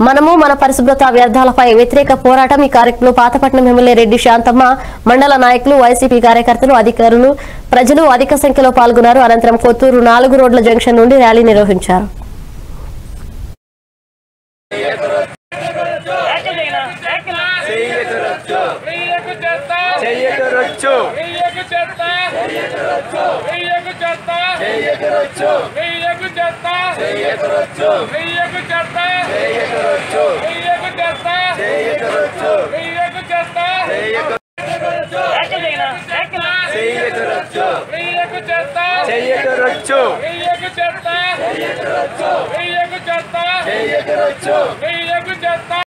మనము మన పరిశుభ్రత వ్యర్థాలపై వ్యతిరేక పోరాటం ఈ కార్యక్రమంలో పాతపట్నం ఎమ్మెల్యే రెడ్డి శాంతమ్మ మండల నాయకులు వైసీపీ కార్యకర్తలు అధికారులు ప్రజలు అధిక సంఖ్యలో పాల్గొన్నారు అనంతరం కొత్తూరు నాలుగు రోడ్ల జంక్షన్ నుండి ర్యాలీ నిర్వహించారు చెయ్యకరొచ్చు వెయ్యకు చెత్త వెయ్యకు చెత్త చెయ్యకరొచ్చు వెయ్యకు చెత్త చెయ్యకరొచ్చు వెయ్యకు చెత్త చెయ్యకరొచ్చు వెయ్యకు చెత్త చెయ్యకరొచ్చు వెయ్యకు చెత్త చెయ్యకరొచ్చు వెయ్యకు చెత్త చెయ్యకరొచ్చు వెయ్యకు చెత్త వెయ్యకు చెత్త చెయ్యకరొచ్చు